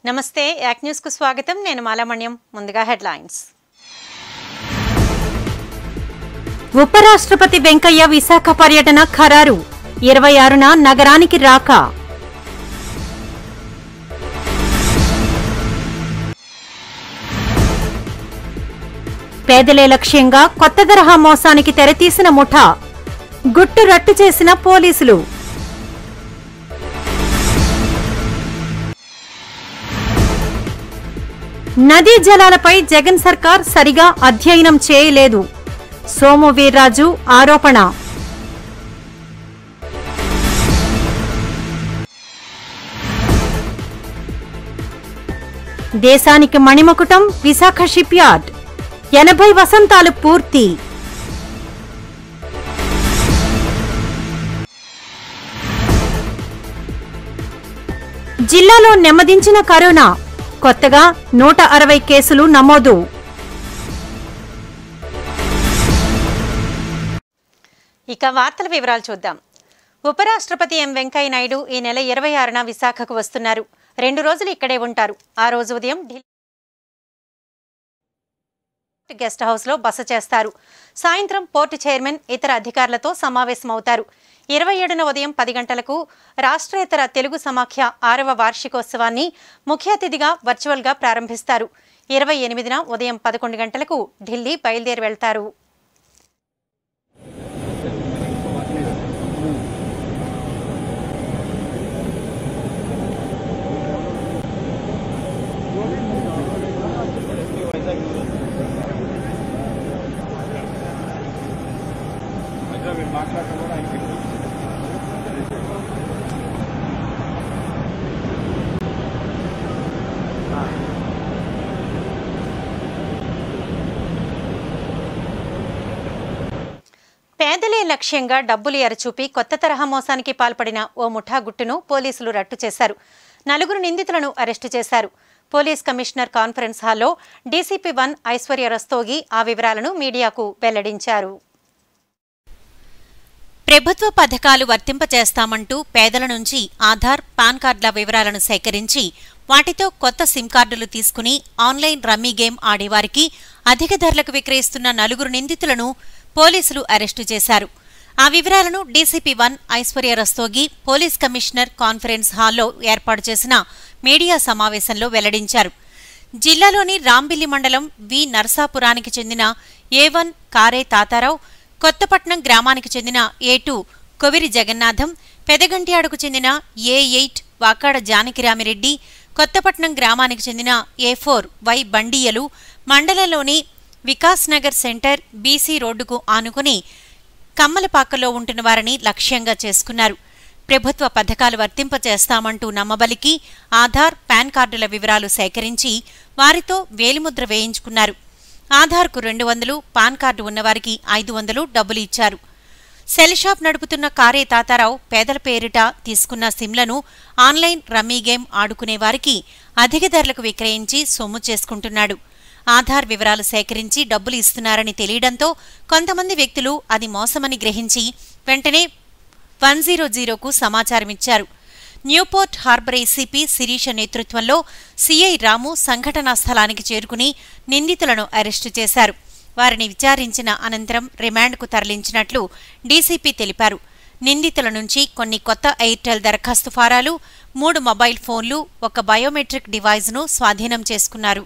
నమస్తే యాక్ న్యూస్ కు స్వాగతం నేను మాలామణ్యం ముందుగా హెడ్లైన్స్ ఉపరాష్ట్రపతి వెంకయ్య విశాఖ పర్యటన ఖరారు ఇరవై ఆరున నగరానికి రాక పేదలే లక్ష్యంగా కొత్త తరహా మోసానికి తెరతీసిన ముఠా గుట్టు రట్టు చేసిన పోలీసులు నదీ జలాలపై జగన్ సర్కార్ సరిగా అధ్యయనం చేయలేదు సోము వీర్రాజు ఆరోపణ దేశానికి మణిమకుటం విశాఖ షిప్ యార్డ్ ఎనభై వసంతాలు పూర్తి జిల్లాలో నెమ్మదించిన కరోనా కొత్తగా నూట అరవై కేసులు నమోదు ఇక వార్తల వివరాలు చూద్దాం ఉపరాష్ట్రపతి ఎం వెంకయ్య నాయుడు ఈ నెల ఇరవై ఆరున విశాఖకు వస్తున్నారు రెండు రోజులు ఇక్కడే ఉంటారు ఆ రోజు ఉదయం ఢిల్లీ గెస్ట్ హౌస్ లో బస చేస్తారు సాయంత్రం పోర్టు చైర్మన్ ఇతర అధికారులతో సమావేశమవుతారు ఇరవై ఏడున ఉదయం పది గంటలకు రాష్ట్రేతర తెలుగు సమాఖ్య ఆరవ వార్షికోత్సవాన్ని ముఖ్య అతిథిగా వర్చువల్గా ప్రారంభిస్తారు ఇరవై ఎనిమిదిన ఉదయం పదకొండు గంటలకు ఢిల్లీ బయలుదేరి వెళ్తారు పేదలే లక్ష్యంగా డబ్బులు ఎరచూపి కొత్త తరహా మోసానికి పాల్పడిన ఓ ముఠా గుట్టును పోలీసులు రట్టు చేశారు నలుగురు నిందితులను అరెస్టు చేశారు పోలీస్ కమిషనర్ కాన్ఫరెన్స్ హాల్లో డీసీపీ వన్ ఐశ్వర్య రస్తోగి ఆ వివరాలను మీడియాకు వెల్లడించారు ప్రభుత్వ పథకాలు వర్తింపచేస్తామంటూ పేదల నుంచి ఆధార్ పాన్ కార్డుల వివరాలను సేకరించి వాటితో కొత్త సిమ్ కార్డులు తీసుకుని ఆన్లైన్ రమ్మీ గేమ్ ఆడేవారికి అధిక ధరలకు విక్రయిస్తున్న నలుగురు నిందితులను పోలీసులు అరెస్టు చేశారు ఆ వివరాలను DCP one Aishwarya Rastogi police commissioner conference హాల్లో ఏర్పాటు చేసిన మీడియా సమావేశంలో వెల్లడించారు జిల్లాలోని రాంబిల్లి మండలం వి నర్సాపురానికి చెందిన ఏ వన్ కారే తాతారావు కొత్తపట్నం గ్రామానికి చెందిన ఏ టూ కొవిరి జగన్నాథం పెదగంట్యాడుకు చెందిన ఏ ఎయిట్ వాకాడ జానకిరామిరెడ్డి కొత్తపట్నం గ్రామానికి చెందిన ఏ ఫోర్ వై బండియలు మండలంలోని వికాస్ నగర్ సెంటర్ బీసీ రోడ్డుకు ఆనుకుని కమ్మలపాకలో ఉంటున్న వారిని లక్ష్యంగా చేసుకున్నారు ప్రభుత్వ పథకాలు వర్తింపచేస్తామంటూ నమ్మబలికి ఆధార్ పాన్ కార్డుల వివరాలు సేకరించి వారితో వేలిముద్ర వేయించుకున్నారు ఆధార్కు రెండు వందలు పాన్ కార్డు ఉన్నవారికి ఐదు వందలు డబ్బులు ఇచ్చారు సెల్ షాప్ నడుపుతున్న కారే తాతారావు పేదల పేరిట తీసుకున్న సిమ్లను ఆన్లైన్ రమ్మీ గేమ్ ఆడుకునే వారికి అధిక ధరలకు విక్రయించి సొమ్ము చేసుకుంటున్నాడు ఆధార్ వివరాలు సేకరించి డబ్బులు ఇస్తున్నారని తెలియడంతో కొంతమంది వ్యక్తులు అది మోసమని గ్రహించి వెంటనే వన్ జీరో జీరోకు సమాచారమిచ్చారు న్యూపోర్ట్ హార్బర్ ఏసీపీ శిరీష నేతృత్వంలో సీఐ రాము సంఘటనా స్థలానికి చేరుకుని నిందితులను అరెస్టు చేశారు వారిని విచారించిన అనంతరం రిమాండ్కు తరలించినట్లు డీసీపీ తెలిపారు నిందితుల నుంచి కొన్ని కొత్త ఎయిర్టెల్ దరఖాస్తు ఫారాలు మూడు మొబైల్ ఫోన్లు ఒక బయోమెట్రిక్ డివైజ్ను స్వాధీనం చేసుకున్నారు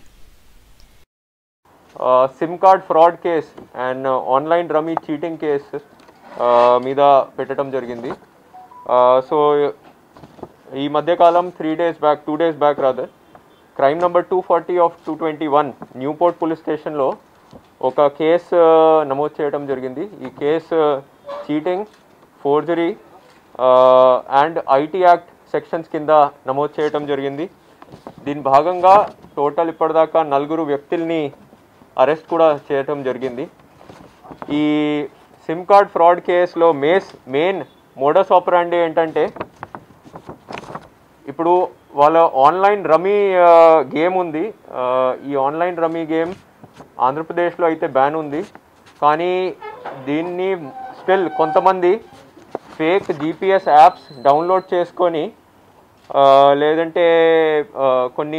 SIM card fraud case and online rummy cheating case మీద పెట్టడం జరిగింది సో ఈ మధ్యకాలం three days back two days back rather crime number two forty of two twenty one Newport police స్టేషన్లో ఒక కేసు నమోదు చేయడం జరిగింది ఈ కేసు cheating forgery and IT act sections కింద నమోదు చేయడం జరిగింది దీని భాగంగా టోటల్ ఇప్పటిదాకా నలుగురు వ్యక్తుల్ని అరెస్ట్ కూడా చేయటం జరిగింది ఈ సిమ్ కార్డ్ ఫ్రాడ్ కేసులో మేస్ మెయిన్ మోడస్ ఆపరాండి ఏంటంటే ఇప్పుడు వాళ్ళ ఆన్లైన్ రమీ గేమ్ ఉంది ఆ, ఈ ఆన్లైన్ రమీ గేమ్ ఆంధ్రప్రదేశ్లో అయితే బ్యాన్ ఉంది కానీ దీన్ని స్టిల్ కొంతమంది ఫేక్ జీపీఎస్ యాప్స్ డౌన్లోడ్ చేసుకొని ఆ, లేదంటే ఆ, కొన్ని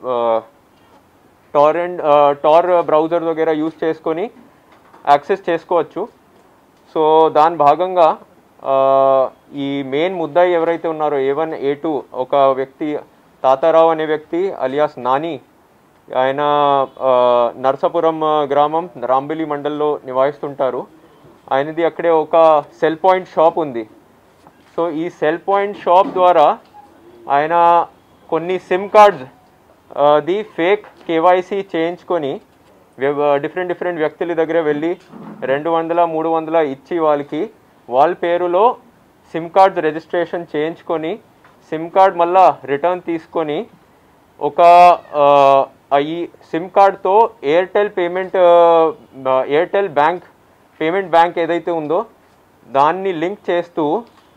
టారెంట్ టార్ బ్రౌజర్ వగేరా యూస్ చేసుకొని యాక్సెస్ చేసుకోవచ్చు సో దాని భాగంగా ఆ, ఈ మెయిన్ ముద్దాయి ఎవరైతే ఉన్నారో ఏ వన్ ఏ టూ ఒక వ్యక్తి తాతారావు అనే వ్యక్తి అలియాస్ నాని ఆయన ఆ, నర్సాపురం ఆ, గ్రామం రాంబిలి మండల్లో నివాసిస్తుంటారు ఆయనది అక్కడే ఒక సెల్ పాయింట్ షాప్ ఉంది సో ఈ సెల్ పాయింట్ షాప్ ద్వారా ఆయన కొన్ని sim cards the fake KYC చేయించుకొని డిఫరెంట్ డిఫరెంట్ వ్యక్తుల దగ్గర వెళ్ళి రెండు వందల మూడు వందల ఇచ్చి వాళ్ళకి వాళ్ళ పేరులో సిమ్ కార్డ్ రిజిస్ట్రేషన్ చేయించుకొని సిమ్ కార్డ్ మళ్ళా రిటర్న్ తీసుకొని ఒక ఆ, ఈ సిమ్ కార్డ్తో Airtel payment Airtel bank payment bank ఏదైతే ఉందో దాన్ని లింక్ చేస్తూ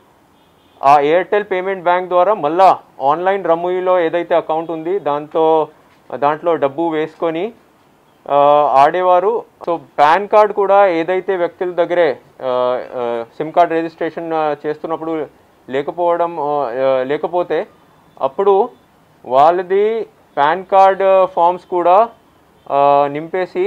ఆ ఎయిర్టెల్ పేమెంట్ బ్యాంక్ ద్వారా మళ్ళా ఆన్లైన్ రమ్ముయిలో ఏదైతే అకౌంట్ ఉంది దాంతో దాంట్లో డబ్బు వేసుకొని ఆ, ఆడేవారు సో పాన్ కార్డ్ కూడా ఏదైతే వ్యక్తుల దగ్గరే ఆ, ఆ, సిమ్ కార్డ్ రిజిస్ట్రేషన్ ఆ, చేస్తున్నప్పుడు లేకపోవడం ఆ, ఆ, లేకపోతే అప్పుడు వాళ్ళది పాన్ కార్డ్ ఫామ్స్ కూడా ఆ, నింపేసి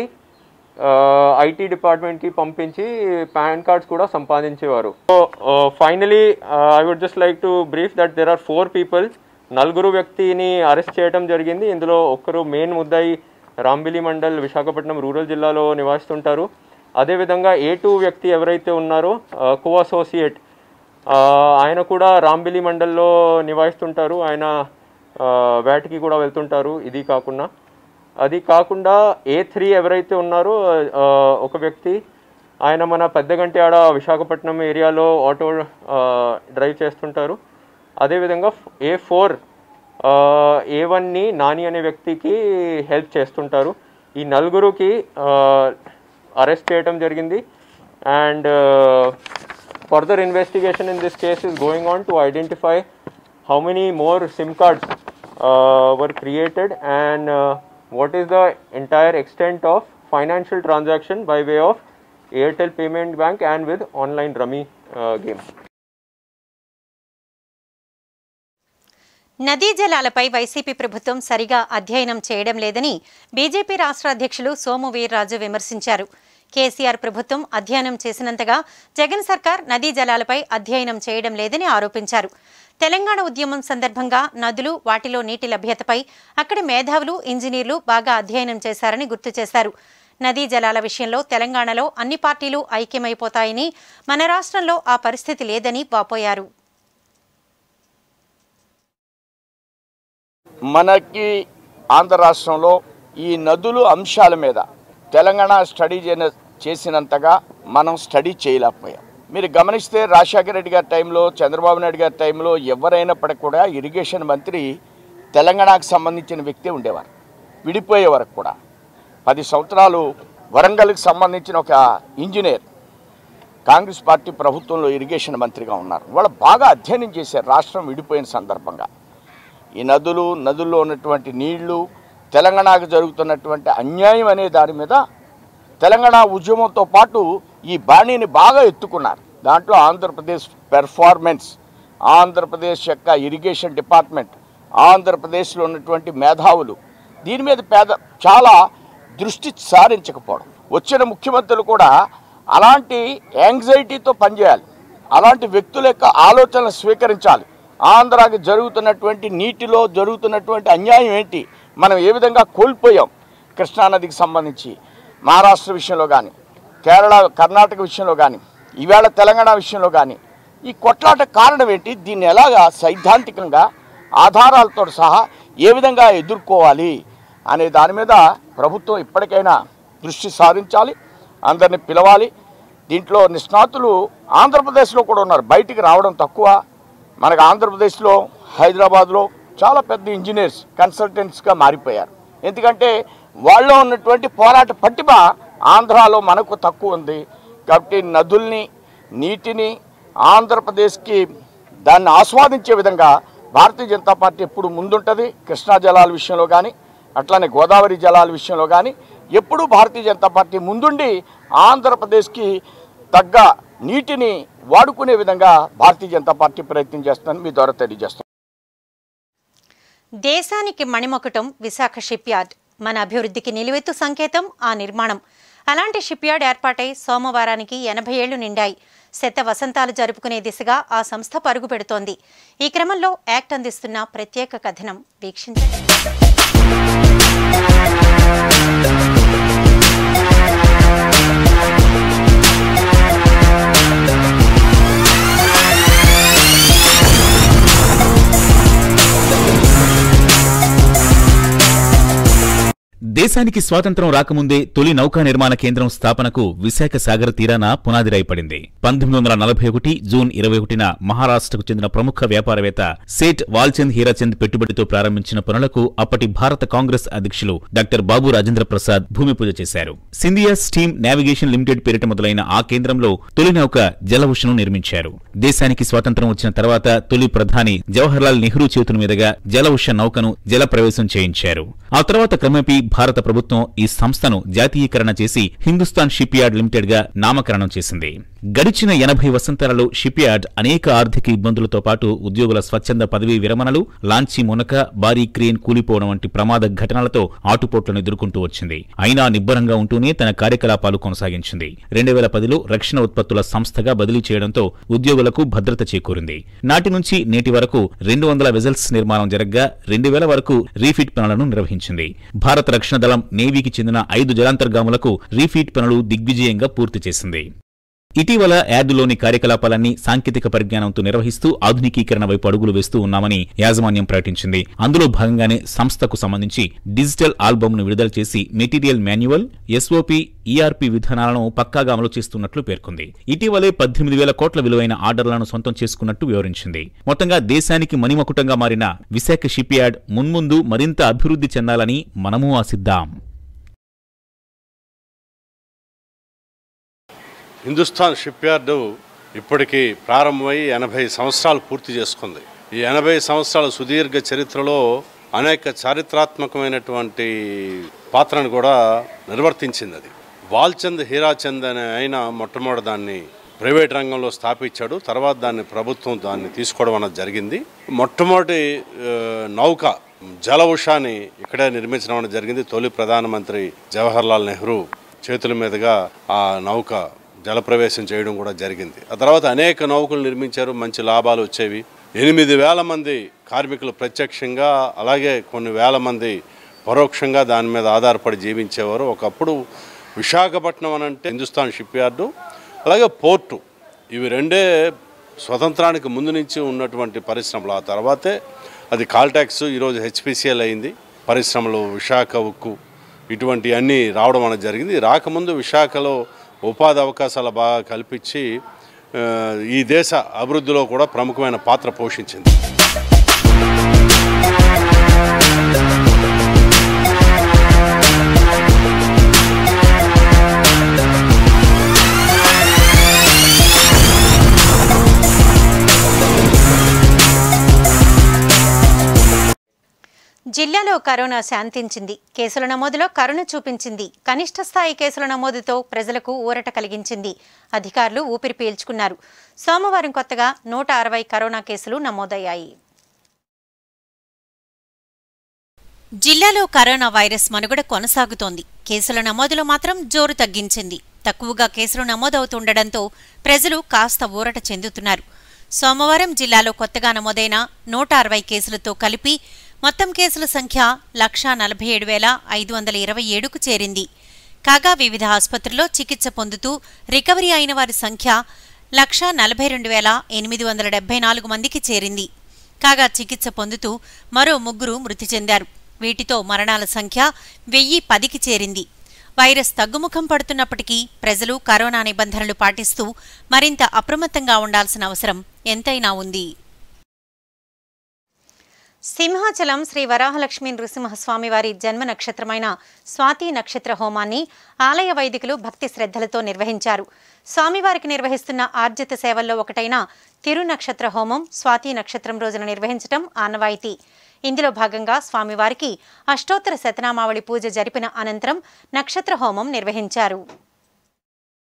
ఐటీ డిపార్ట్మెంట్కి పంపించి పాన్ కార్డ్స్ కూడా సంపాదించేవారు so finally I would just like to brief that there are four people నలుగురు వ్యక్తిని అరెస్ట్ చేయడం జరిగింది ఇందులో ఒక్కరు మెయిన్ ముద్దాయి రాంబిలి మండల్ విశాఖపట్నం రూరల్ జిల్లాలో నివాసిస్తుంటారు అదేవిధంగా ఏ టూ వ్యక్తి ఎవరైతే ఉన్నారో కో అసోసియేట్ ఆయన కూడా రాంబిలి మండల్లో నివాసిస్తుంటారు ఆయన ఆ, వేటకి కూడా వెళ్తుంటారు ఇది కాకుండా అది కాకుండా ఏ త్రీ ఎవరైతే ఉన్నారో ఆ, ఒక వ్యక్తి ఆయన మన పెద్దగంటి ఆడ విశాఖపట్నం ఏరియాలో ఆటో ఆ, డ్రైవ్ చేస్తుంటారు అదేవిధంగా ఏ ఫోర్ ఏ వన్ని నాని అనే వ్యక్తికి హెల్ప్ చేస్తుంటారు ఈ నలుగురుకి అరెస్ట్ చేయడం జరిగింది and further investigation in this case is going on to identify how many more SIM cards uh, were created and uh, what is the entire extent of financial transaction by way of Airtel Payment Bank and with online rummy uh, game. నదీ జలాలపై YCP ప్రభుత్వం సరిగా అధ్యయనం చేయడం లేదని BJP రాష్ట్ర అధ్యక్షులు సోము వీర్రాజు విమర్శించారు కేసీఆర్ ప్రభుత్వం అధ్యయనం చేసినంతగా జగన్ సర్కార్ నదీ జలాలపై అధ్యయనం చేయడం లేదని ఆరోపించారు తెలంగాణ ఉద్యమం సందర్భంగా నదులు వాటిలో నీటి లభ్యతపై అక్కడి మేధావులు ఇంజనీర్లు బాగా అధ్యయనం చేశారని గుర్తు చేశారు నదీ జలాల విషయంలో తెలంగాణలో అన్ని పార్టీలు ఐక్యమైపోతాయని మన రాష్ట్రంలో ఆ పరిస్థితి లేదని వాపోయారు మనకి ఆంధ్ర రాష్ట్రంలో ఈ నదులు అంశాల మీద తెలంగాణ స్టడీ చేయన- చేసినంతగా మనం స్టడీ చేయలేకపోయాం మీరు గమనిస్తే రాజశేఖర రెడ్డి గారి టైంలో చంద్రబాబు నాయుడు గారి టైంలో ఎవరైనప్పటికీ కూడా ఇరిగేషన్ మంత్రి తెలంగాణకు సంబంధించిన వ్యక్తి ఉండేవారు విడిపోయే వరకు కూడా పది సంవత్సరాలు వరంగల్కి సంబంధించిన ఒక ఇంజనీర్ కాంగ్రెస్ పార్టీ ప్రభుత్వంలో ఇరిగేషన్ మంత్రిగా ఉన్నారు వాళ్ళు బాగా అధ్యయనం చేశారు రాష్ట్రం విడిపోయిన సందర్భంగా ఈ నదులు నదుల్లో ఉన్నటువంటి నీళ్లు తెలంగాణకు జరుగుతున్నటువంటి అన్యాయం అనే దాని మీద తెలంగాణ ఉద్యమంతో పాటు ఈ బాణీని బాగా ఎత్తుకున్నారు దాంట్లో ఆంధ్రప్రదేశ్ పెర్ఫార్మెన్స్ ఆంధ్రప్రదేశ్ యొక్క ఇరిగేషన్ డిపార్ట్మెంట్ ఆంధ్రప్రదేశ్లో ఉన్నటువంటి మేధావులు దీని మీద పేద చాలా దృష్టి సారించకపోవడం వచ్చిన ముఖ్యమంత్రులు కూడా అలాంటి యాంగ్జైటీతో పనిచేయాలి అలాంటి వ్యక్తుల యొక్క ఆలోచనలు స్వీకరించాలి ఆంధ్రాకి జరుగుతున్నటువంటి నీటిలో జరుగుతున్నటువంటి అన్యాయం ఏంటి మనం ఏ విధంగా కోల్పోయాం కృష్ణానదికి సంబంధించి మహారాష్ట్ర విషయంలో కానీ కేరళ కర్ణాటక విషయంలో కానీ ఈవేళ తెలంగాణ విషయంలో కానీ ఈ కొట్లాట కారణం ఏంటి దీన్ని ఎలాగా సైద్ధాంతికంగా ఆధారాలతో సహా ఏ విధంగా ఎదుర్కోవాలి అనే దాని మీద ప్రభుత్వం ఇప్పటికైనా దృష్టి సారించాలి అందరిని పిలవాలి దీంట్లో నిష్ణాతులు ఆంధ్రప్రదేశ్లో కూడా ఉన్నారు బయటికి రావడం తక్కువ మనకు ఆంధ్రప్రదేశ్లో హైదరాబాద్లో చాలా పెద్ద ఇంజనీర్స్ కన్సల్టెంట్స్గా మారిపోయారు ఎందుకంటే వాళ్ళలో ఉన్నటువంటి పోరాట పట్టిమ ఆంధ్రాలో మనకు తక్కువ ఉంది కాబట్టి నదుల్ని నీటిని ఆంధ్రప్రదేశ్కి దాన్ని ఆస్వాదించే విధంగా భారతీయ జనతా పార్టీ ఎప్పుడు ముందుంటుంది కృష్ణా జలాల విషయంలో కానీ అట్లానే గోదావరి జలాల విషయంలో కానీ ఎప్పుడూ భారతీయ జనతా పార్టీ ముందుండి ఆంధ్రప్రదేశ్కి తగ్గ నీటిని వాడుకునే విధంగా భారతీయ జనతా పార్టీ ప్రయత్నం చేస్తుందని మీ ద్వారా తెలియజేస్తాం దేశానికి మణిమొకటం విశాఖ షిప్ యార్డ్ మన అభివృద్ధికి నిలువెత్తు సంకేతం ఆ నిర్మాణం అలాంటి షిప్ యార్డ్ ఏర్పాటై సోమవారానికి ఎనభై ఏళ్లు నిండాయి శత వసంతాలు జరుపుకునే దిశగా ఆ సంస్థ పరుగు పెడుతోంది ఈ క్రమంలో యాక్ట్ అందిస్తున్న ప్రత్యేక కథనం వీక్షించండి దేశానికి స్వాతంత్రం రాకముందే తొలి నౌకా నిర్మాణ కేంద్రం స్థాపనకు విశాఖ సాగర్ తీరాన పునాది రాయపడింది పంతొమ్మిది వందల నలభై ఒకటి జూన్ ఇరవై ఒకటిన మహారాష్ట్రకు చెందిన ప్రముఖ వ్యాపారవేత్త సేట్ వాల్చంద్ హీరాచంద్ పెట్టుబడితో ప్రారంభించిన పనులకు అప్పటి భారత కాంగ్రెస్ అధ్యక్షులు డాక్టర్ బాబు రాజేంద్ర ప్రసాద్ భూమి పూజ చేశారు సింధియా స్టీమ్ నావిగేషన్ లిమిటెడ్ పేరిట మొదలైన ఆ కేంద్రంలో తొలి నౌక జలవుషను నిర్మించారు దేశానికి స్వాతంత్రం వచ్చిన తర్వాత తొలి ప్రధాని జవహర్లాల్ నెహ్రూ చేతుల మీదుగా జలవుష నౌకను జల ప్రవేశం చేయించారు ఆ తర్వాత క్రమేపీ భారత ప్రభుత్వం ఈ సంస్థను జాతీయీకరణ చేసి హిందుస్థాన్ షిప్ యార్డ్ లిమిటెడ్ గా నామకరణం చేసింది గడిచిన ఎనభై వసంతాలలో షిప్ యార్డ్ అనేక ఆర్థిక ఇబ్బందులతో పాటు ఉద్యోగుల స్వచ్ఛంద పదవీ విరమణలు లాంచీ మునక భారీ క్రేన్ కూలిపోవడం వంటి ప్రమాద ఘటనలతో ఆటుపోట్లను ఎదుర్కొంటూ వచ్చింది అయినా నిబ్బరంగా ఉంటూనే తన కార్యకలాపాలు కొనసాగించింది రెండు వేల పదిలో రక్షణ ఉత్పత్తుల సంస్థగా బదిలీ చేయడంతో ఉద్యోగులకు భద్రత చేకూరింది నాటి నుంచి నేటి వరకు రెండు వందల వెజల్స్ నిర్మాణం జరగ్గా రెండు వేల వరకు రీఫిట్ పనులను నిర్వహించింది భారత రక్షణ దళం నేవీకి చెందిన ఐదు జలాంతర్గాములకు రీఫిట్ పనులు దిగ్విజయంగా పూర్తి చేసింది ఇటీవల యార్డులోని కార్యకలాపాలన్నీ సాంకేతిక పరిజ్ఞానంతో నిర్వహిస్తూ ఆధునికీకరణ వైపు అడుగులు వేస్తూ ఉన్నామని యాజమాన్యం ప్రకటించింది అందులో భాగంగానే సంస్థకు సంబంధించి డిజిటల్ ఆల్బమ్ ను విడుదల చేసి మెటీరియల్ మాన్యువల్ ఎస్ఓపి ఈఆర్పి విధానాలను పక్కాగా అమలు చేస్తున్నట్లు పేర్కొంది ఇటీవలే పద్దెనిమిది వేల కోట్ల విలువైన ఆర్డర్లను సొంతం చేసుకున్నట్టు వివరించింది మొత్తంగా దేశానికి మణిమకుటంగా మారిన విశాఖ షిప్ యార్డ్ మున్ముందు మరింత అభివృద్ధి చెందాలని మనమూ ఆశిద్దాం హిందుస్థాన్ షిప్ యార్డు ఇప్పటికీ ప్రారంభమై ఎనభై సంవత్సరాలు పూర్తి చేసుకుంది ఈ ఎనభై సంవత్సరాల సుదీర్ఘ చరిత్రలో అనేక చారిత్రాత్మకమైనటువంటి పాత్రను కూడా నిర్వర్తించింది అది వాల్చంద్ హీరాచంద్ అనే ఆయన మొట్టమొదటి దాన్ని ప్రైవేట్ రంగంలో స్థాపించాడు తర్వాత దాన్ని ప్రభుత్వం దాన్ని తీసుకోవడం అన్నది జరిగింది మొట్టమొదటి ఆ, నౌక జలవుషాని ఇక్కడే నిర్మించడం అనేది జరిగింది తొలి ప్రధానమంత్రి జవహర్లాల్ నెహ్రూ చేతుల మీదుగా ఆ నౌక జలప్రవేశం చేయడం కూడా జరిగింది ఆ తర్వాత అనేక నౌకలు నిర్మించారు మంచి లాభాలు వచ్చేవి ఎనిమిది వేల మంది కార్మికులు ప్రత్యక్షంగా అలాగే కొన్ని వేల మంది పరోక్షంగా దాని మీద ఆధారపడి జీవించేవారు ఒకప్పుడు విశాఖపట్నం అని అంటే హిందుస్థాన్ షిప్ యార్డు అలాగే పోర్టు ఇవి రెండే స్వతంత్రానికి ముందు నుంచి ఉన్నటువంటి పరిశ్రమలు ఆ తర్వాతే అది కాల్టాక్స్ ఈరోజు హెచ్పిసిఎల్ అయింది పరిశ్రమలు విశాఖ ఉక్కు ఇటువంటి అన్నీ రావడం అనేది జరిగింది రాకముందు విశాఖలో ఉపాధి అవకాశాలు బాగా కల్పించి ఆ, ఈ దేశ అభివృద్ధిలో కూడా ప్రముఖమైన పాత్ర పోషించింది జిల్లాలో కరోనా శాంతించింది కేసుల నమోదులో కరుణ చూపించింది కనిష్ట స్థాయి కేసుల నమోదుతో ప్రజలకు ఊరట కలిగించింది అధికారులు ఊపిరి పీల్చుకున్నారు సోమవారం కొత్తగా నూట అరవై కరోనా కేసులు నమోదయ్యాయి జిల్లాలో కరోనా వైరస్ మనుగడ కొనసాగుతోంది కేసుల నమోదులో మాత్రం జోరు తగ్గించింది తక్కువగా కేసులు నమోదవుతుండటంతో ప్రజలు కాస్త ఊరట చెందుతున్నారు సోమవారం జిల్లాలో కొత్తగా నమోదైన నూట అరవై కేసులతో కలిపి మొత్తం కేసుల సంఖ్య లక్షా నలభై ఏడు వేల ఐదు వందల ఇరవై ఏడుకు చేరింది కాగా వివిధ ఆసుపత్రుల్లో చికిత్స పొందుతూ రికవరీ అయిన వారి సంఖ్య లక్షా నలభై రెండు వేల ఎనిమిది వందల డెబ్బై నాలుగు మందికి చేరింది కాగా చికిత్స పొందుతూ మరో ముగ్గురు మృతి చెందారు వీటితో మరణాల సంఖ్య వెయ్యి పదికి చేరింది వైరస్ తగ్గుముఖం పడుతున్నప్పటికీ ప్రజలు కరోనా నిబంధనలు పాటిస్తూ మరింత అప్రమత్తంగా ఉండాల్సిన అవసరం ఎంతైనా ఉంది సింహాచలం శ్రీ వరాహలక్ష్మీ నృసింహస్వామి వారి జన్మ నక్షత్రమైన స్వాతి నక్షత్ర హోమాన్ని ఆలయ వైదికులు భక్తి శ్రద్ధలతో నిర్వహించారు స్వామివారికి నిర్వహిస్తున్న ఆర్జిత సేవల్లో ఒకటైన తిరు నక్షత్ర హోమం స్వాతి నక్షత్రం రోజున నిర్వహించడం ఆనవాయితీ ఇందులో భాగంగా స్వామివారికి అష్టోత్తర శతనామావళి పూజ జరిపిన అనంతరం నక్షత్ర హోమం నిర్వహించారు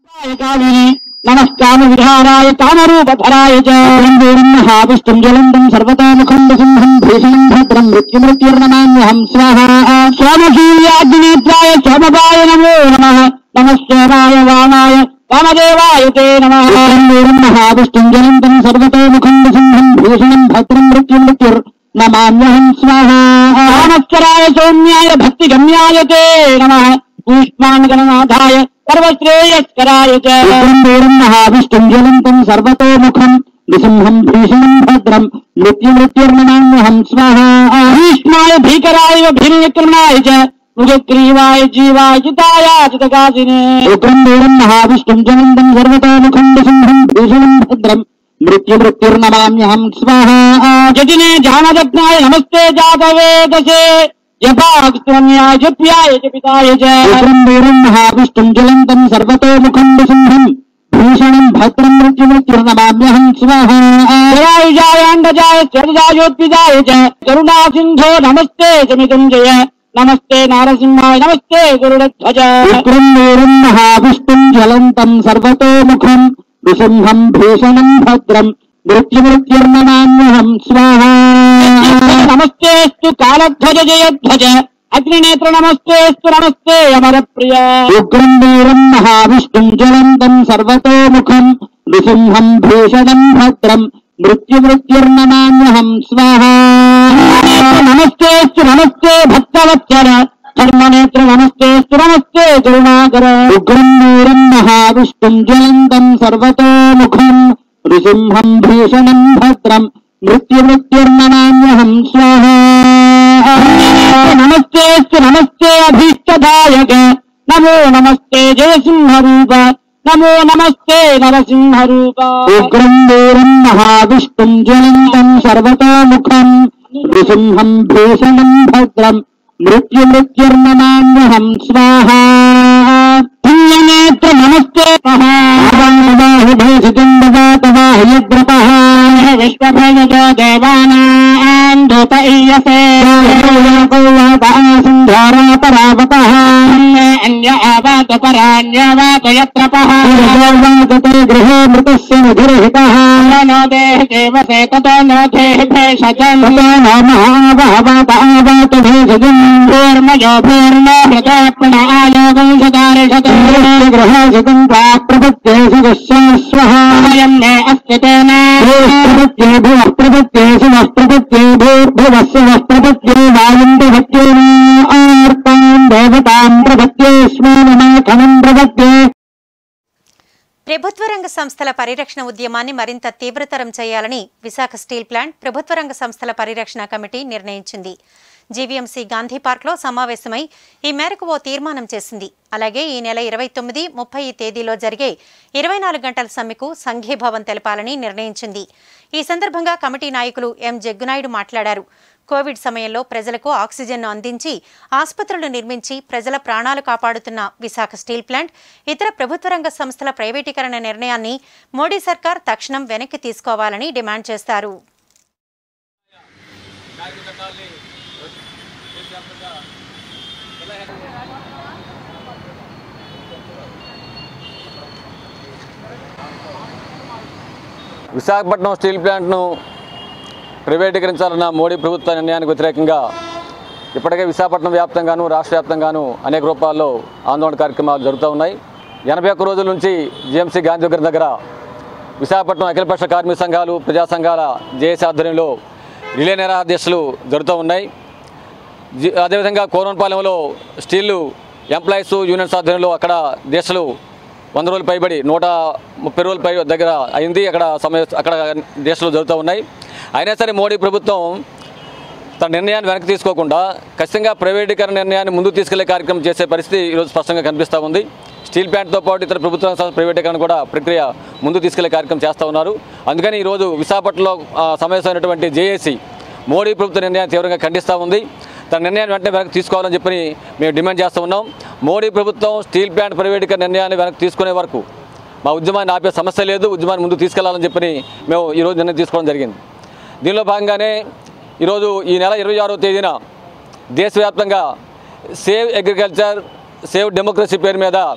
నమస్కామ విహారాయ కామరూపధరాయ చావిష్టం జ్వలంతం సర్వతోముఖం సింహం భీషణం భద్రం మృత్యుమృత్యుర్నమామ్యహం స్వాహ సోమశీల్యాగ్నేత్రాయ సోమపాయ నమో నమ నమస్కారాయ వామాయ వామదేవాయ తే నమ మహావిష్టం జ్వలంతం సర్వతోముఖం సింహం భీషణం భద్రం మృత్యుమృత్యుర్ నమామ్యహం స్వాహ నమస్కరాయ సౌమ్యాయ భక్తిగమ్యాయ తే నమ ఊష్మాన్గణనాథాయ సర్వశ్రేయస్కరాయ చ మహావిష్ణుం జ్వలంతం సర్వతోముఖం నృసింహం భీషణం భద్రం మృత్యుమృత్యుర్నమామ్యహం స్వాహ భీష్మాయ భీకరాయ భీమవిక్రమణాయ చ మృగగ్రీవాయ జీవాయ చితాయ చితకాసినే ఉగ్రం వీరం మహావిష్ణుం జ్వలంతం సర్వతోముఖం నృసింహం భీషణం భద్రం మృత్యుమృత్యుర్నమామ్యహం స్వాహ జటినే జానదగ్నాయ నమస్తే జాతవేదసే యథాక్రమ్యాయ జప్యాయ చ పితాయ చ వీరం మహావిష్ణుం జ్వలంతం సర్వతోముఖం సింహం భూషణం భద్రం మృత్యుమృత్యుర్నమామ్యహం స్వాహ జరాయుజాయాండజాయ స్వర్జాయోత్పిజాయ చ కరుణా సింధో నమస్తే చమితం జయ నమస్తే నారసింహాయ నమస్తే గరుడధ్వజ వీరం మహావిష్ణుం జ్వలంతం సర్వతోముఖం నృసింహం భూషణం భద్రం మృత్యుమృత్యుర్నమామ్యహం స్వాహ నమస్తేస్తు కాలధ్వజ జయధ్వజ అగ్నినేత్ర నమస్తేస్తు నమస్తే అమర ప్రియ ఉగ్రం వీరం మహావిష్ణుం జ్వలంతం సర్వతోముఖం నృసింహం భూషణం భద్రం మృత్యుమృత్యుర్నమామ్యహం స్వాహ నమస్తేస్తు నమస్తే భక్తవత్సర ధర్మనేత్ర నమస్తేస్తు నమస్తే కరుణాకర ఉగ్రం వీరం మహావిష్ణుం జ్వలంతం సర్వతోముఖం నృసింహం భూషణం భద్రం మృత్యుమృత్యుర్నమామ్యహం స్వాహ నమస్తేస్తు నమస్తే అభీష్టదాయక నమో నమస్తే జయసింహరూప నమో నమస్తే నరసింహరూప ఉగ్రం వీరం మహావిష్ణుం జ్వలంతం సర్వతోముఖం నృసింహం భూషణం భద్రం మృత్యుమృత్యుర్నమామ్యహం స్వాహ పుణ్యనేత్ర నమస్తే మహాబాహుభూషితుండవాతవాహ్యగ్రపః విశ్వభయజో దేవానాం దూత ఈయసే సింధారాపరావతః అన్య ఆవాత పరాన్యవాత యత్రపః గృహే మృతస్య మధురహితః నో దేహ దేవసే తతో నో దేహ భేషజం మహాభావాత భేషజం భూర్మజో భూర్మ హృదయప్రణ ఆయోగం సదారిషత గృహసితం ప్రపత్యేషు దశ్యాస్వహాయం నే అస్తి తేన ప్రపత్యే భువ ప్రపత్యే శివ ప్రపత్యే భూర్భువస్య ప్రపత్యే వాయుం ప్రపత్యేన ఆర్తాం దేవతాం ప్రపత్యేస్మి నమాఖనం ప్రపత్యే ప్రభుత్వ రంగ సంస్థల పరిరక్షణ ఉద్యమాన్ని మరింత తీవ్రతరం చేయాలని విశాఖ స్టీల్ ప్లాంట్ ప్రభుత్వ రంగ సంస్థల పరిరక్షణ కమిటీ నిర్ణయించింది జీవీఎంసీ గాంధీ పార్క్లో సమావేశమై ఈ మేరకు ఓ తీర్మానం చేసింది అలాగే ఈ నెల ఇరవై తొమ్మిది ముప్పై తేదీలో జరిగే ఇరవై నాలుగు గంటల సమ్మెకు సంఘీభావం తెలపాలని నిర్ణయించింది ఈ సందర్భంగా కమిటీ నాయకులు ఎం జగ్గునాయుడు మాట్లాడారు కోవిడ్ సమయంలో ప్రజలకు ఆక్సిజన్ను అందించి ఆసుపత్రులు నిర్మించి ప్రజల ప్రాణాలు కాపాడుతున్న విశాఖ స్టీల్ ప్లాంట్ ఇతర ప్రభుత్వ రంగ సంస్థల ప్రైవేటీకరణ నిర్ణయాన్ని మోడీ సర్కార్ తక్షణం వెనక్కి తీసుకోవాలని డిమాండ్ చేస్తారు విశాఖపట్నం స్టీల్ ప్లాంట్ను ప్రైవేటీకరించాలన్న మోడీ ప్రభుత్వ నిర్ణయానికి వ్యతిరేకంగా ఇప్పటికే విశాఖపట్నం వ్యాప్తంగాను రాష్ట్ర వ్యాప్తంగాను అనేక రూపాల్లో ఆందోళన కార్యక్రమాలు జరుగుతూ ఉన్నాయి ఎనభై ఒక్క రోజుల నుంచి జిఎంసీ గాంధీ దగ్గర దగ్గర విశాఖపట్నం అఖిలపక్ష కార్మిక సంఘాలు ప్రజా సంఘాల జేఏసీ ఆధ్వర్యంలో రిలే నిరాదీక్షలు జరుగుతూ ఉన్నాయి జి- అదేవిధంగా కోరన్పాలెంలో స్టీల్ ఎంప్లాయీస్ యూనియన్స్ ఆధ్వర్యంలో అక్కడ దీక్షలు వంద రోజులు పైబడి నూట ముప్పై రోజుల పై దగ్గర అయింది అక్కడ సమయ అక్కడ దీక్షలు జరుగుతూ ఉన్నాయి అయినా సరే మోడీ ప్రభుత్వం తన నిర్ణయాన్ని వెనక్కి తీసుకోకుండా ఖచ్చితంగా ప్రైవేటీకరణ నిర్ణయాన్ని ముందుకు తీసుకెళ్లే కార్యక్రమం చేసే పరిస్థితి ఈరోజు స్పష్టంగా కనిపిస్తూ ఉంది స్టీల్ ప్లాంట్తో పాటు ఇతర ప్రభుత్వ సంస్థల ప్రైవేటీకరణ కూడా ప్రక్రియ ముందుకు తీసుకెళ్లే కార్యక్రమం చేస్తూ ఉన్నారు అందుకని ఈరోజు విశాఖపట్నంలో ఆ, సమావేశమైనటువంటి జేఏసీ మోడీ ప్రభుత్వ నిర్ణయాన్ని తీవ్రంగా ఖండిస్తూ ఉంది తన నిర్ణయాన్ని వెంటనే వెనక్కి తీసుకోవాలని చెప్పి మేము డిమాండ్ చేస్తూ ఉన్నాం మోడీ ప్రభుత్వం స్టీల్ ప్లాంట్ ప్రైవేటీకరణ నిర్ణయాన్ని వెనక్కి తీసుకునే వరకు మా ఉద్యమాన్ని ఆపే సమస్య లేదు ఉద్యమాన్ని ముందుకు తీసుకెళ్లాలని చెప్పి మేము ఈరోజు నిర్ణయం తీసుకోవడం జరిగింది దీనిలో భాగంగానే ఈరోజు ఈ నెల ఇరవై ఆరో తేదీన దేశవ్యాప్తంగా సేవ్ అగ్రికల్చర్ సేవ్ డెమోక్రసీ పేరు మీద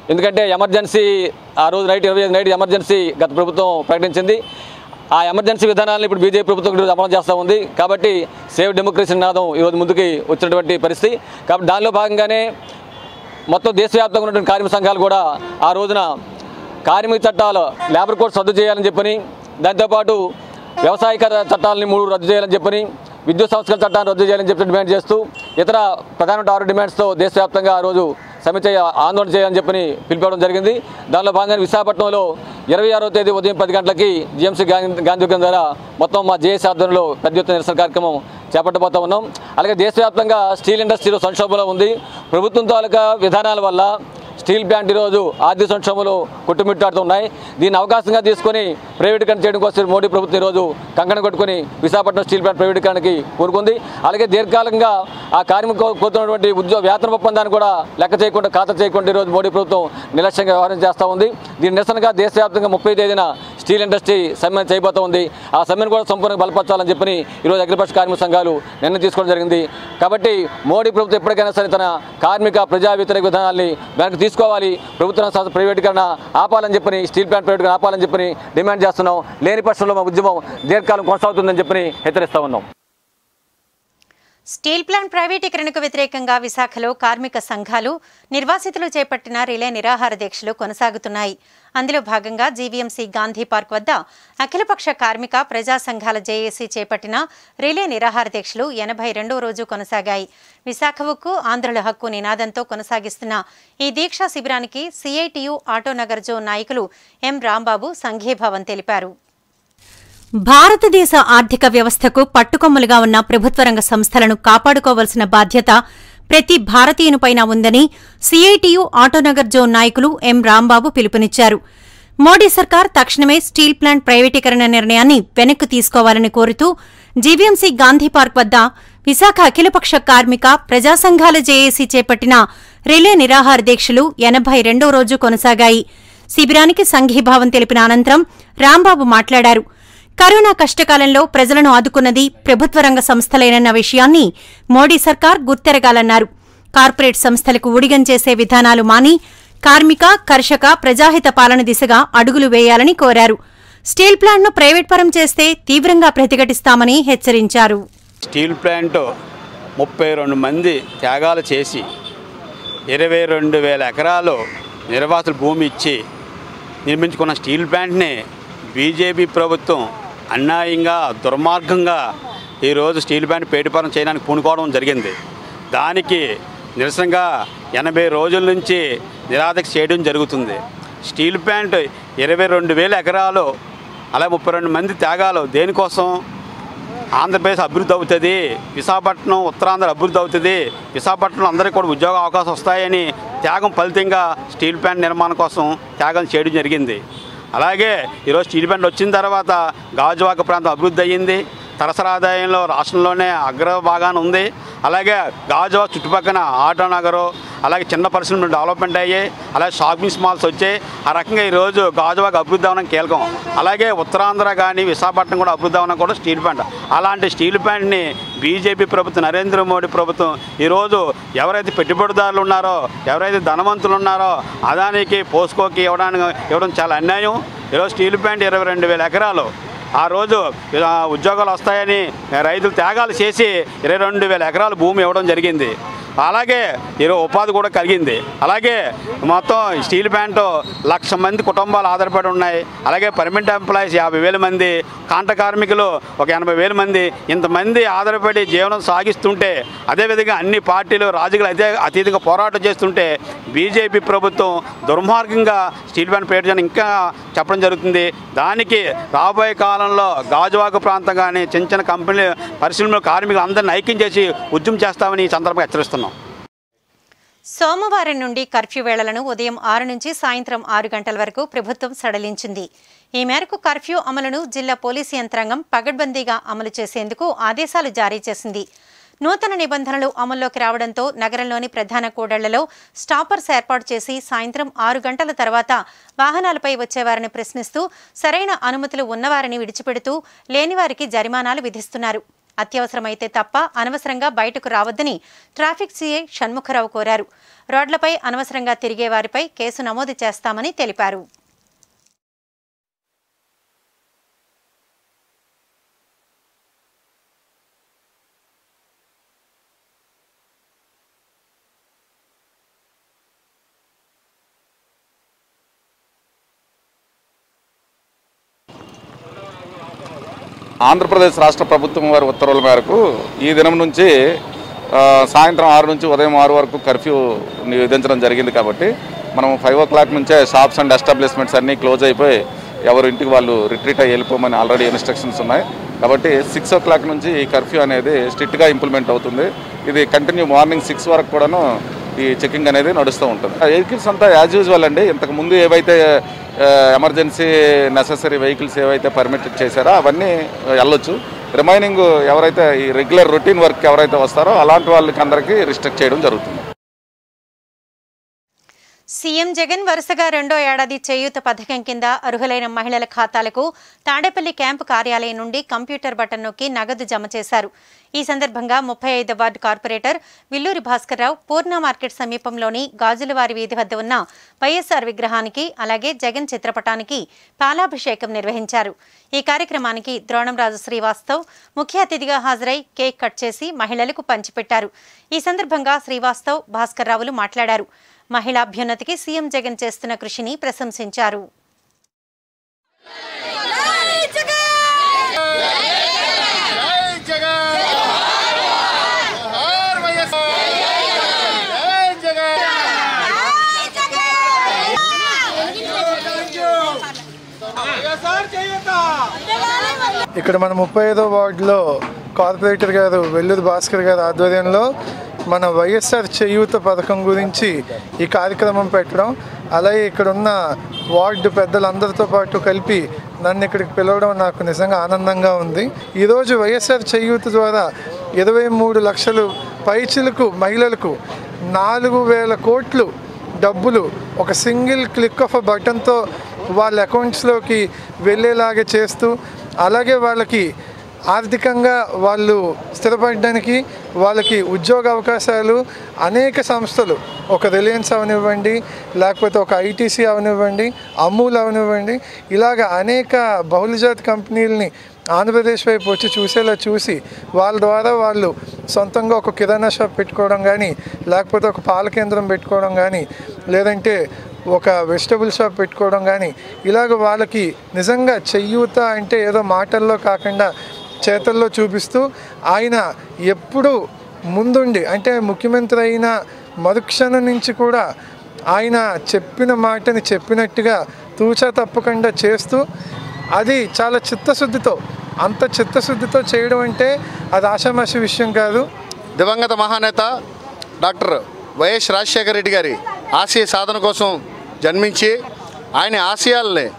ఎందుకంటే ఎమర్జెన్సీ ఆ రోజు నైట్ ఇరవై ఐదు నైట్ ఎమర్జెన్సీ గత ప్రభుత్వం ప్రకటించింది ఆ ఎమర్జెన్సీ విధానాలను ఇప్పుడు బీజేపీ ప్రభుత్వం ఈరోజు అమలు చేస్తూ ఉంది కాబట్టి సేవ్ డెమోక్రసీ నినాదం ఈరోజు ముందుకి వచ్చినటువంటి పరిస్థితి కాబట్టి దానిలో భాగంగానే మొత్తం దేశవ్యాప్తంగా ఉన్నటువంటి కార్మిక సంఘాలు కూడా ఆ రోజున కార్మిక చట్టాలు లేబర్ కోడ్స్ రద్దు చేయాలని చెప్పని దాంతోపాటు వ్యవసాయక చట్టాలని మూడు రద్దు చేయాలని చెప్పని విద్యుత్ సంస్థల చట్టాన్ని రద్దు చేయాలని చెప్పి డిమాండ్ చేస్తూ ఇతర ప్రధాన ఆరు డిమాండ్స్తో దేశవ్యాప్తంగా ఆ రోజు సమ్మె చేయ ఆందోళన చేయాలని చెప్పని పిలిపడం జరిగింది దానిలో భాగంగా విశాఖపట్నంలో ఇరవై ఆరో తేదీ ఉదయం పది గంటలకి జిఎంసీ గాంధీ గాంధీ విగ్రహం ద్వారా మొత్తం మా జేఏసీ ఆధ్వర్యంలో పెద్ద ఎత్తున నిరసన కార్యక్రమం చేపట్టబోతా ఉన్నాం అలాగే దేశవ్యాప్తంగా స్టీల్ ఇండస్ట్రీలో సంక్షోభంలో ఉంది ప్రభుత్వం తాలూకా విధానాల వల్ల స్టీల్ ప్లాంట్ ఈరోజు ఆర్థిక సంక్షోభంలో కొట్టుమిట్టాడుతున్నాయి దీన్ని అవకాశంగా తీసుకొని ప్రైవేటీకరణ చేయడం కోసం మోడీ ప్రభుత్వం ఈరోజు కంకణం కొట్టుకొని విశాఖపట్నం స్టీల్ ప్లాంట్ ప్రైవేటీకరణకి కోరుకుంది అలాగే దీర్ఘకాలంగా ఆ కార్మిక కోరుతున్నటువంటి ఉద్యోగ వేతన ఒప్పందాన్ని కూడా లెక్క చేయకుండా ఖాతా చేయకుండా ఈరోజు మోడీ ప్రభుత్వం నిర్లక్ష్యంగా వ్యవహారం చేస్తూ ఉంది దీని నిరసనగా దేశవ్యాప్తంగా ముప్పై తేదీన స్టీల్ ఇండస్ట్రీ సమ్మె చేయబోతా ఉంది ఆ సమ్మెను కూడా సంపూర్ణంగా బలపరచాలని చెప్పని ఈరోజు అగ్రిపక్ష కార్మిక సంఘాలు నిర్ణయం తీసుకోవడం జరిగింది కాబట్టి మోడీ ప్రభుత్వం ఎప్పటికైనా సరే తన కార్మిక ప్రజా వ్యతిరేక విధానాల్ని వెనక్కి తీసుకోవాలి ప్రభుత్వ సంస్థ ప్రైవేటీకరణ ఆపాలని చెప్పని స్టీల్ ప్లాంట్ ప్రైవేటీకరణ ఆపాలని చెప్పని డిమాండ్ చేస్తున్నాం లేని పక్షంలో మా ఉద్యమం దీర్ఘకాలం కొనసాగుతుందని చెప్పని హెచ్చరిస్తా ఉన్నాం స్టీల్ ప్లాంట్ ప్రైవేటీకరణకు వ్యతిరేకంగా విశాఖలో కార్మిక సంఘాలు నిర్వాసితులు చేపట్టిన రిలే నిరాహార దీక్షలు కొనసాగుతున్నాయి అందులో భాగంగా జీవీఎంసీ గాంధీ పార్క్ వద్ద అఖిలపక్ష కార్మిక ప్రజా సంఘాల జేఏసీ చేపట్టిన రిలే నిరాహార దీక్షలు ఎనభై రెండో రోజు కొనసాగాయి విశాఖ ఉక్కు ఆంధ్రుల హక్కు నినాదంతో కొనసాగిస్తున్న ఈ దీక్షా శిబిరానికి సిఐటియు ఆటోనగర్ జోన్ నాయకులు ఎం రాంబాబు సంఘీభావం తెలిపారు భారతదేశ ఆర్థిక వ్యవస్థకు పట్టుకొమ్మలుగా ఉన్న ప్రభుత్వ రంగ సంస్థలను కాపాడుకోవాల్సిన బాధ్యత ప్రతి భారతీయునిపైన ఉందని సిఐటియు ఆటోనగర్ జోన్ నాయకులు ఎం రాంబాబు పిలుపునిచ్చారు మోడీ సర్కార్ తక్షణమే స్టీల్ ప్లాంట్ ప్రైవేటీకరణ నిర్ణయాన్ని వెనక్కు తీసుకోవాలని కోరుతూ జీవీఎంసీ గాంధీ పార్క్ వద్ద విశాఖ అఖిలపక్ష కార్మిక ప్రజా సంఘాల జేఏసీ చేపట్టిన రిలే నిరాహార దీక్షలు ఎనభై రెండో రోజు కొనసాగాయి శిబిరానికి సంఘీభావం తెలిపిన అనంతరం రాంబాబు మాట్లాడారు కరోనా కష్టకాలంలో ప్రజలను ఆదుకున్నది ప్రభుత్వ రంగ సంస్థలేనన్న విషయాన్ని మోడీ సర్కార్ గుర్తెరగాలన్నారు కార్పొరేట్ సంస్థలకు ఊడిగం చేసే విధానాలు మాని కార్మిక కర్షక ప్రజాహిత పాలన దిశగా అడుగులు వేయాలని కోరారు స్టీల్ ప్లాంట్ను ప్రైవేట్ పరం చేస్తే తీవ్రంగా ప్రతిఘటిస్తామని హెచ్చరించారు స్టీల్ ప్లాంట్ ముప్పై రెండు మంది త్యాగాలు చేసి ఇరవై రెండు వేల ఎకరాలు నిర్వాసుల భూమి ఇచ్చి నిర్మించుకున్న స్టీల్ ప్లాంట్ని బీజేపీ ప్రభుత్వం అన్యాయంగా దుర్మార్గంగా ఈరోజు స్టీల్ ప్లాంట్ పేటిపాలన చేయడానికి పూనుకోవడం జరిగింది దానికి నిరసనగా ఎనభై రోజుల నుంచి నిరాదక్ష చేయడం జరుగుతుంది స్టీల్ ప్లాంట్ ఇరవై రెండు వేల ఎకరాలు అలాగే ముప్పై రెండు మంది త్యాగాలు దేనికోసం ఆంధ్రప్రదేశ్ అభివృద్ధి అవుతుంది విశాఖపట్నం ఉత్తరాంధ్ర అభివృద్ధి అవుతుంది విశాఖపట్నంలో అందరికీ కూడా ఉద్యోగ అవకాశం వస్తాయని త్యాగం ఫలితంగా స్టీల్ ప్లాంట్ నిర్మాణం కోసం త్యాగం చేయడం జరిగింది అలాగే ఈరోజు స్టీల్ ప్లాంట్ వచ్చిన తర్వాత గాజువాక ప్రాంతం అభివృద్ధి అయ్యింది తరసరి ఆదాయంలో రాష్ట్రంలోనే అగ్ర భాగాన ఉంది అలాగే గాజువాక చుట్టుపక్కల ఆటో నగరు అలాగే చిన్న పరిశ్రమలు డెవలప్మెంట్ అయ్యాయి అలాగే షాపింగ్ మాల్స్ వచ్చాయి ఆ రకంగా ఈరోజు గాజువాక అభివృద్ధి అవ్వడం కీలకం అలాగే ఉత్తరాంధ్ర కానీ విశాఖపట్నం కూడా అభివృద్ధి అవ్వడం కూడా స్టీల్ ప్లాంట్ అలాంటి స్టీల్ ప్లాంట్ని బీజేపీ ప్రభుత్వం నరేంద్ర మోడీ ప్రభుత్వం ఈరోజు ఎవరైతే పెట్టుబడిదారులు ఉన్నారో ఎవరైతే ధనవంతులు ఉన్నారో అదానికి పోస్కోకి ఇవ్వడానికి ఇవ్వడం చాలా అన్యాయం ఈరోజు స్టీల్ ప్లాంట్ ఇరవై రెండు వేల ఎకరాలు ఆ రోజు ఇలా ఉద్యోగాలు వస్తాయని రైతులు త్యాగాలు చేసి ఇరవై రెండు వేల ఎకరాల భూమి ఇవ్వడం జరిగింది అలాగే ఈరోజు ఉపాధి కూడా కలిగింది అలాగే మొత్తం స్టీల్ ప్లాంట్ లక్ష మంది కుటుంబాలు ఆధారపడి ఉన్నాయి అలాగే పర్మనెంట్ ఎంప్లాయీస్ యాభై వేల మంది కాంట కార్మికులు ఒక ఎనభై వేల మంది ఇంతమంది ఆధారపడి జీవనం సాగిస్తుంటే అదేవిధంగా అన్ని పార్టీలు రాజకీయాలు అదే అతీతంగా పోరాటం చేస్తుంటే బీజేపీ ప్రభుత్వం దుర్మార్గంగా స్టీల్ ప్లాంట్ పేరు ఇంకా చెప్పడం జరుగుతుంది దానికి రాబోయే కాలంలో గాజువాక ప్రాంతం కానీ చిన్న చిన్న కంపెనీలు పరిశ్రమలు కార్మికులు అందరిని ఐక్యం చేసి ఉద్యమం చేస్తామని ఈ సందర్భంగా హెచ్చరిస్తున్నాం సోమవారం నుండి కర్ఫ్యూ వేళలను ఉదయం ఆరు నుంచి సాయంత్రం ఆరు గంటల వరకు ప్రభుత్వం సడలించింది ఈ మేరకు కర్ఫ్యూ అమలును జిల్లా పోలీసు యంత్రాంగం పగడ్బందీగా అమలు చేసేందుకు ఆదేశాలు జారీ చేసింది నూతన నిబంధనలు అమల్లోకి రావడంతో నగరంలోని ప్రధాన కూడళ్లలో స్టాపర్స్ ఏర్పాటు చేసి సాయంత్రం ఆరు గంటల తర్వాత వాహనాలపై వచ్చేవారిని ప్రశ్నిస్తూ సరైన అనుమతులు ఉన్నవారిని విడిచిపెడుతూ లేనివారికి జరిమానాలు విధిస్తున్నారు అత్యవసరమైతే తప్ప అనవసరంగా బయటకు రావద్దని ట్రాఫిక్ సీఐ షణ్ముఖరావు కోరారు రోడ్లపై అనవసరంగా తిరిగే వారిపై కేసు నమోదు చేస్తామని తెలిపారు ఆంధ్రప్రదేశ్ రాష్ట్ర ప్రభుత్వం వారి ఉత్తర్వుల మేరకు ఈ దినం నుంచి ఆ, సాయంత్రం ఆరు నుంచి ఉదయం ఆరు వరకు కర్ఫ్యూ విధించడం జరిగింది కాబట్టి మనం ఫైవ్ ఓ క్లాక్ నుంచే షాప్స్ అండ్ ఎస్టాబ్లిష్మెంట్స్ అన్నీ క్లోజ్ అయిపోయి ఎవరు ఇంటికి వాళ్ళు రిట్రీట్ అయ్యి వెళ్ళిపోమని ఆల్రెడీ ఇన్స్ట్రక్షన్స్ ఉన్నాయి కాబట్టి సిక్స్ ఓ క్లాక్ నుంచి ఈ కర్ఫ్యూ అనేది స్ట్రిక్ట్గా ఇంప్లిమెంట్ అవుతుంది ఇది కంటిన్యూ మార్నింగ్ సిక్స్ వరకు కూడాను ఈ చెకింగ్ అనేది నడుస్తూ ఉంటుంది వెహికల్స్ అంతా యాజ్ యూజువల్ అండి ఇంతకు ముందు ఏవైతే ఎమర్జెన్సీ నెససరీ వెహికల్స్ ఏవైతే పర్మిట్ చేశారో అవన్నీ వెళ్ళొచ్చు రిమైనింగ్ ఎవరైతే ఈ రెగ్యులర్ రొటీన్ వర్క్ ఎవరైతే వస్తారో అలాంటి వాళ్ళకి అందరికీ రిస్ట్రిక్ట్ చేయడం జరుగుతుంది సీఎం జగన్ వరుసగా రెండో ఏడాది చేయూత పథకం కింద అర్హులైన మహిళల ఖాతాలకు తాడేపల్లి క్యాంపు కార్యాలయం నుండి కంప్యూటర్ బటన్ నొక్కి నగదు జమ చేశారు ఈ సందర్భంగా ముప్పై ఐదు ward corporator Villuri Bhaskarrao Purna market సమీపంలోని గాజులవారి వీధి వద్ద ఉన్న వైఎస్ఆర్ విగ్రహానికి అలాగే జగన్ చిత్రపటానికి పాలాభిషేకం నిర్వహించారు ఈ కార్యక్రమానికి ద్రోణంరాజు శ్రీవాస్తవ్ ముఖ్య అతిథిగా హాజరై కేక్ కట్ చేసి మహిళలకు పంచిపెట్టారు ఈ సందర్భంగా శ్రీవాస్తవ్ భాస్కర్రావులు మాట్లాడారు మహిళా అభ్యున్నతికి సీఎం జగన్ చేస్తున్న కృషిని ప్రశంసించారు ఇక్కడ మన ముప్పై ఐదో వార్డులో కార్పొరేటర్ గారు వెల్లూరు భాస్కర్ గారి ఆధ్వర్యంలో మన వైఎస్ఆర్ చేయూత పథకం గురించి ఈ కార్యక్రమం పెట్టడం అలాగే ఇక్కడ ఉన్న వార్డు పెద్దలందరితో పాటు కలిపి నన్ను ఇక్కడికి పిలవడం నాకు నిజంగా ఆనందంగా ఉంది ఈరోజు వైఎస్ఆర్ చేయూత ద్వారా ఇరవై మూడు లక్షలు పైచిలకు మహిళలకు నాలుగు వేల కోట్లు డబ్బులు ఒక సింగిల్ క్లిక్ ఆఫ్ అ బటన్తో వాళ్ళ అకౌంట్స్లోకి వెళ్ళేలాగా చేస్తూ అలాగే వాళ్ళకి ఆర్థికంగా వాళ్ళు స్థిరపడడానికి వాళ్ళకి ఉద్యోగ అవకాశాలు అనేక సంస్థలు ఒక రిలయన్స్ అవనివ్వండి లేకపోతే ఒక ఐటీసీ అవనివ్వండి అమూల్ అవనివ్వండి ఇలాగ అనేక బహుళజాతి కంపెనీలని ఆంధ్రప్రదేశ్ వైపు వచ్చి చూసేలా చూసి వాళ్ళ ద్వారా వాళ్ళు సొంతంగా ఒక కిరాణా షాప్ పెట్టుకోవడం కానీ లేకపోతే ఒక పాల కేంద్రం పెట్టుకోవడం కానీ లేదంటే ఒక వెజిటబుల్ షాప్ పెట్టుకోవడం కానీ ఇలాగ వాళ్ళకి నిజంగా చెయ్యూత అంటే ఏదో మాటల్లో కాకుండా చేతల్లో చూపిస్తూ ఆయన ఎప్పుడు ముందుండి అంటే ముఖ్యమంత్రి అయిన మరుక్షణం నుంచి కూడా ఆయన చెప్పిన మాటని చెప్పినట్టుగా తూచా తప్పకుండా చేస్తూ అది చాలా చిత్తశుద్ధితో అంత చిత్తశుద్ధితో చేయడం అంటే అది ఆషామాషి విషయం కాదు దివంగత మహానేత డాక్టర్ వైఎస్ రాజశేఖర రెడ్డి గారి ఆశయ సాధన కోసం జన్మించి ఆయన ఆశయాల్ని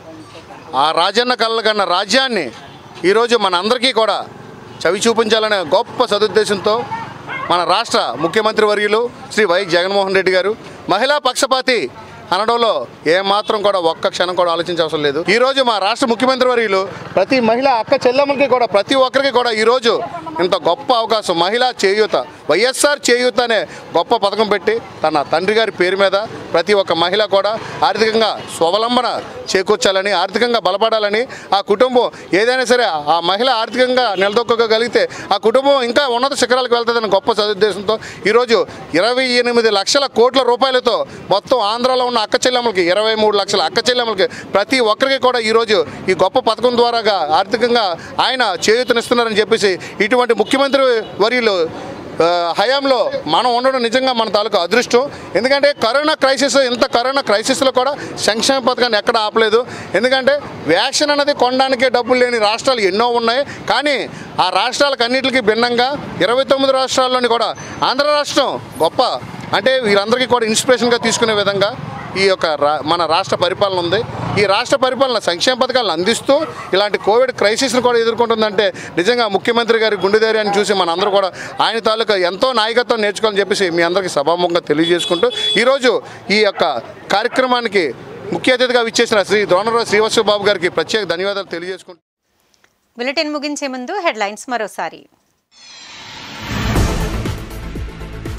ఆ రాజన్న కళ్ళ కన్న రాజ్యాన్ని ఈరోజు మన అందరికీ కూడా చవి చూపించాలనే గొప్ప సదుద్దేశంతో మన రాష్ట్ర ముఖ్యమంత్రి వర్యులు శ్రీ వైఎస్ జగన్మోహన్ రెడ్డి గారు మహిళా పక్షపాతి అనడంలో ఏమాత్రం కూడా ఒక్క క్షణం కూడా ఆలోచించే అవసరం లేదు ఈ రోజు మా రాష్ట్ర ముఖ్యమంత్రి వర్యులు ప్రతి మహిళ అక్క చెల్లెమ్మలకి కూడా ప్రతి ఒక్కరికి కూడా ఈరోజు ఇంత గొప్ప అవకాశం మహిళా చేయూత వైఎస్ఆర్ చేయూత అనే గొప్ప పథకం పెట్టి తన తండ్రి గారి పేరు మీద ప్రతి ఒక్క మహిళ కూడా ఆర్థికంగా స్వావలంబన చేకూర్చాలని ఆర్థికంగా బలపడాలని ఆ కుటుంబం ఏదైనా సరే ఆ మహిళ ఆర్థికంగా నిలదొక్కగలిగితే ఆ కుటుంబం ఇంకా ఉన్నత శిఖరాలకు వెళ్తుందని గొప్ప సదుద్దేశంతో ఈరోజు ఇరవై ఎనిమిది లక్షల కోట్ల రూపాయలతో మొత్తం ఆంధ్రాలో ఉన్న అక్క చెల్లెమ్మలకి ఇరవై మూడు లక్షల అక్క చెల్లెమ్మలకి ప్రతి ఒక్కరికి కూడా ఈరోజు ఈ గొప్ప పథకం ద్వారాగా ఆర్థికంగా ఆయన చేయూతనిస్తున్నారని చెప్పేసి ఇటువంటి ముఖ్యమంత్రి వర్యులు ఆ, హయాంలో మనం ఉండడం నిజంగా మన తాలూకు అదృష్టం ఎందుకంటే కరోనా క్రైసిస్ ఇంత కరోనా క్రైసిస్లో కూడా సంక్షేమ పథకాన్ని ఎక్కడ ఆపలేదు ఎందుకంటే వ్యాక్సిన్ అనేది కొనడానికి డబ్బులు లేని రాష్ట్రాలు ఎన్నో ఉన్నాయి కానీ ఆ రాష్ట్రాలకు అన్నింటికి భిన్నంగా ఇరవై తొమ్మిది రాష్ట్రాల్లోని కూడా ఆంధ్ర రాష్ట్రం గొప్ప అంటే వీరందరికీ కూడా ఇన్స్పిరేషన్గా తీసుకునే విధంగా ఈ యొక్క రా- మన రాష్ట్ర పరిపాలన ఉంది ఈ రాష్ట్ర పరిపాలన సంక్షేమ పథకాలను అందిస్తూ ఇలాంటి కోవిడ్ క్రైసిస్ను కూడా ఎదుర్కొంటుందంటే నిజంగా ముఖ్యమంత్రి గారి గుండె ధైర్యాన్ని చూసి మన అందరూ కూడా ఆయన తాలూకా ఎంతో నాయకత్వం నేర్చుకోవాలని చెప్పేసి మీ అందరికీ సభాముఖంగా తెలియజేసుకుంటూ ఈరోజు ఈ యొక్క కార్యక్రమానికి ముఖ్య అతిథిగా విచ్చేసిన శ్రీ ద్రోణరావు శ్రీవత్సవ బాబు గారికి ప్రత్యేక ధన్యవాదాలు తెలియజేసుకుంటూ బులెటిన్ ముగించే ముందు హెడ్లైన్స్ మరోసారి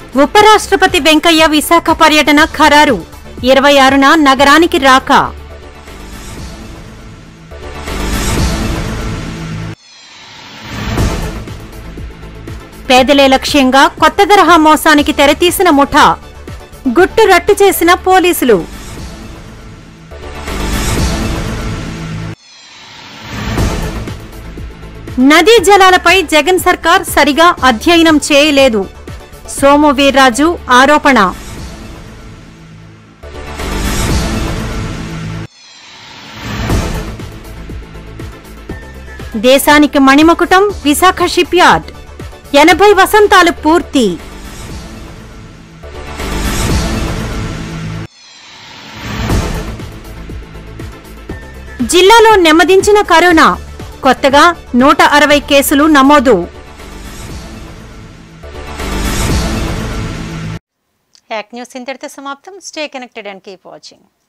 ఉపరాష్ట్రపతి వెంకయ్య విశాఖ పర్యటన ఖరారు ఇరవై ఆరున నగరానికి రాక పేదలే లక్ష్యంగా కొత్త తరహా మోసానికి తెరతీసిన ముఠా గుట్టు రట్టు చేసిన పోలీసులు నదీ జలాలపై జగన్ సర్కార్ సరిగా అధ్యయనం చేయలేదు సోము వీర్రాజు ఆరోపణ దేశానికి మణిమకుటం విశాఖ షిప్ యార్డ్ ఎనభై వసంతాలు పూర్తి జిల్లాలో నెమ్మదించిన కరోనా కొత్తగా నూట అరవై కేసులు నమోదు యాక్ న్యూస్ ఇంతటితో సమాప్తం stay connected and keep watching